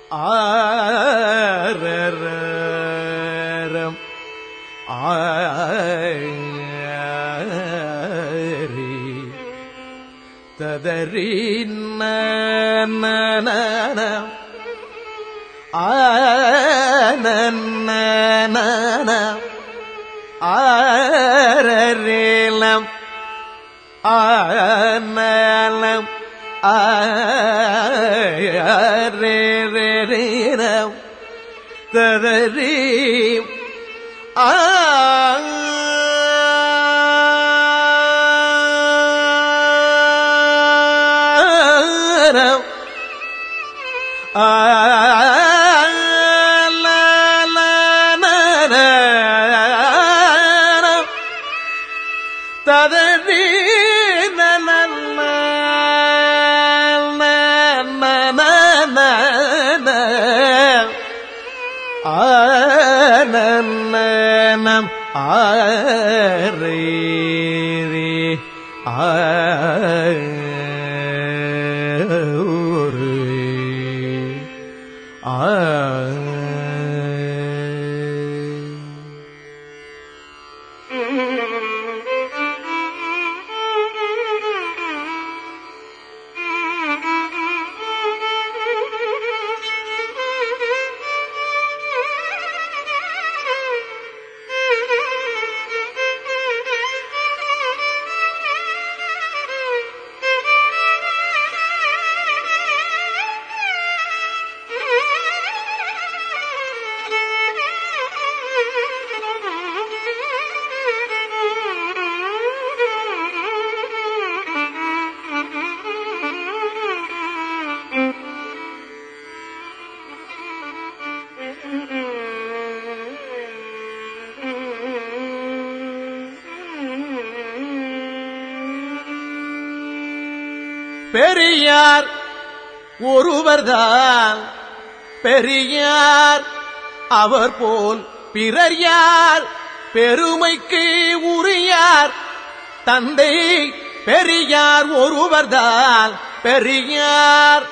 ஆரம் ஆரி ததறி நன ஆனன ஆரேலம் ஆனலம் ஆரேரேரம் ததறி ஆரம் ததறி ஆனம் ஆரே ஆ பெரியார் ஒருவர்தான் பெரியார் அவர் போல் பிறர் யார் பெருமைக்கு உரியார் தந்தை பெரியார் ஒருவர்தான் பெரியார்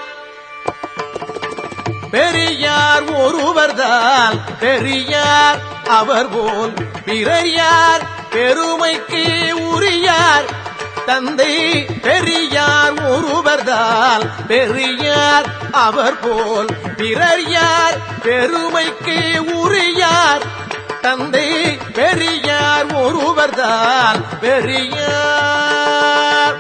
பெரியார் ஒருவர்தான் பெரியார் அவர் போல் பிறர் யார் பெருமைக்கு உரியார் தந்தை பெரியார் ஒருவர்தான் பெரியார் அவர் போல் பிறர் யார் பெருமைக்கு உரியார் தந்தை பெரியார் ஒருவர்தான் பெரியார்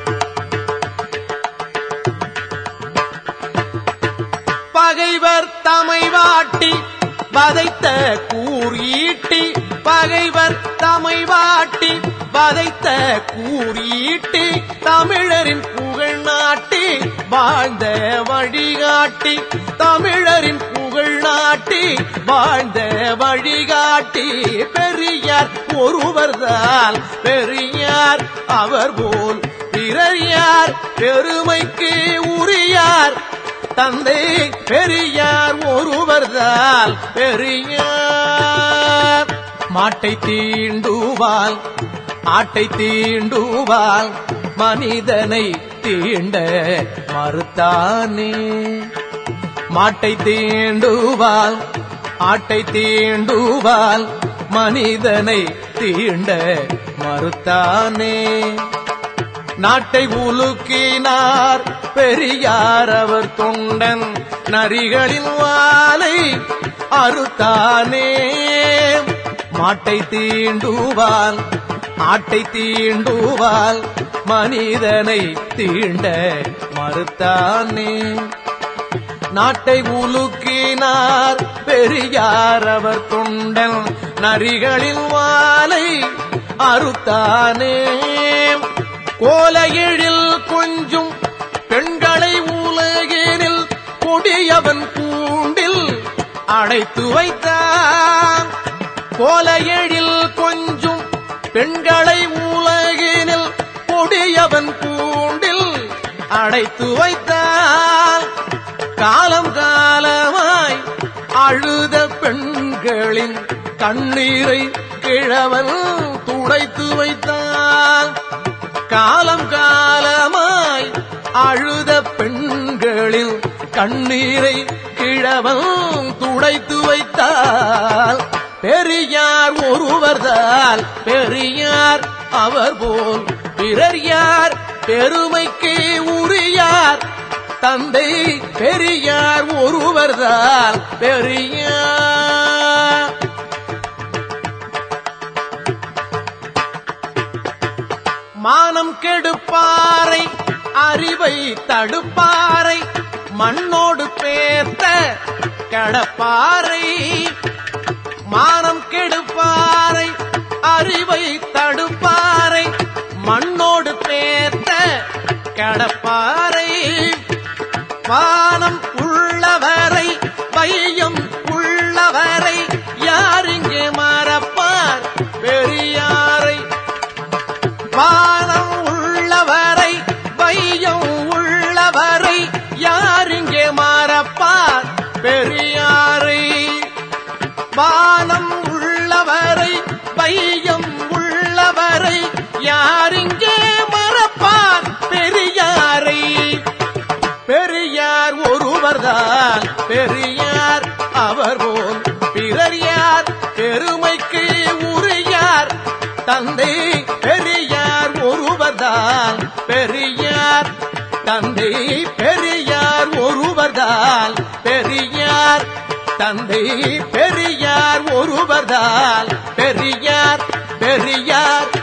பகைவர் தமை வாட்டி வதைத்த கூறீட்டி பகைவர் தமை வாட்டி வதைத்த கூறீட்டி தமிழரின் புகழ் நாட்டி வாழ்ந்த வழிகாட்டி தமிழரின் புகழ் நாட்டி வாழ்ந்த வழிகாட்டி பெரியார் ஒருவர்தான் பெரியார் அவர் போல் பிறர் யார் பெருமைக்கு உரியார் தந்தை பெரியார் ஒருவர்தான் பெரியார் மாட்டை தீண்டுவால் ஆட்டை தீண்டுவால் மனிதனை தீண்ட மறுத்தானே மாட்டை தீண்டுவால் ஆட்டை தீண்டுவால் மனிதனை தீண்ட மறுத்தானே நாட்டை உலுக்கினார் பெரியார் அவர் தொண்டன் நரிகளின் வாலை அறுத்தானே மாட்டை தீண்டுவால் ஆட்டை தீண்டுவால் மனிதனை தீண்ட மறுத்தானே நாட்டை உலுக்கினார் பெரியார் அவர் தொண்டன் நரிகளின் வாலை அறுத்தானே கோலையெழில் கொஞ்சும் பெண்களை உலகினில் கொடியவன் கூண்டில் அடைத்து வைத்தான் கோலையெழில் கொஞ்சும் பெண்களை உலகினில் கொடியவன் கூண்டில் அடைத்து வைத்தான் காலம் காலமாய் அழுத பெண்களின் கண்ணீரை கிழவன் துடைத்து வைத்தான் காலம் காலமாய் அழுத பெண்களில் கண்ணீரை கிழவன் துடைத்து வைத்தால் பெரியார் ஒருவர்தால் பெரியார் அவர் போல் பிறர் யார் பெருமைக்கு உரியார் தந்தை பெரியார் ஒருவர்தால் பெரியார் மானம் கெடுப்பாரை அறிவை தடுப்பாரை மண்ணோடு பேர்த்த கடப்பாரை மானம் கெடுப்பாரை அறிவை தடுப்பாரை மண்ணோடு பேர்த்த கடப்பாரை வானம் உள்ளவரை வையம் உள்ளவரை யார் இங்கே மறப்பார் பெரியாரை வானம் உள்ளவரை வையம் உள்ளவரை யார் இங்கே மறப்பார் பெரியாரை வானம் உள்ளவரை வையம் உள்ளவரை யார் இங்கே மறப்பார் பெரியாரை பெரியார் ஒருவர்தான் பெரியார் அவர் போல் பிறர் யார் பெருமைக்கு உரியார் தந்தை பெரியார் ஒருவர்தான் பெரியார் தந்தை பெரியார் ஒருவர்தான் பெரியார் தந்தை பெரியார் ஒருவர்தான் பெரியார் பெரியார்